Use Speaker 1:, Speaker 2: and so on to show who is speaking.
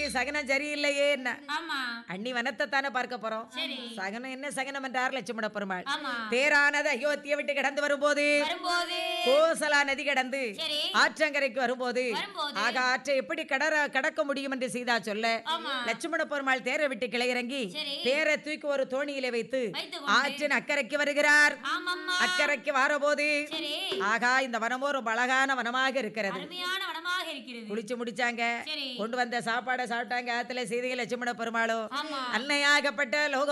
Speaker 1: சகனம் சரியில்லையே என்ன
Speaker 2: ஆமா
Speaker 1: அண்ணி வனத்தை தானே பார்க்க போறோம்
Speaker 2: சரி
Speaker 1: சகனம் என்ன சகனம் என்றார் லட்சுமண பெருமாள்
Speaker 2: ஆமா
Speaker 1: தேரானது அயோத்தியை விட்டு கடந்து வரும்போது
Speaker 2: வரும்போது
Speaker 1: கோசலா நதி கடந்து
Speaker 2: சரி
Speaker 1: ஆற்றங்கரைக்கு வரும்போது
Speaker 2: வரும்போது
Speaker 1: ஆக ஆற்றை எப்படி கடற கடக்க முடியும் என்று சீதா சொல்ல
Speaker 2: ஆமா
Speaker 1: லட்சுமண பெருமாள் தேரை விட்டு கிளையிறங்கி
Speaker 2: சரி
Speaker 1: தேரை தூக்கி ஒரு தோணியில வைத்து
Speaker 2: வைத்து
Speaker 1: ஆற்றின் அக்கறைக்கு வருகிறார்
Speaker 2: ஆமாம்மா
Speaker 1: அக்கறைக்கு வரபோது
Speaker 2: சரி
Speaker 1: ஆகா இந்த வனமோ ரொம்ப அழகான வனமாக இருக்கிறது
Speaker 2: அருமையான வனமாக இருக்கிறது
Speaker 1: குளிச்சு முடிச்சாங்க
Speaker 2: சரி
Speaker 1: கொண்டு வந்த சாப்பாடை சாப்பிட்டாங்க ஆத்துல சீதையை லட்சுமண பெருமாளும்
Speaker 2: ஆமா
Speaker 1: அன்னையாகப்பட்ட லோக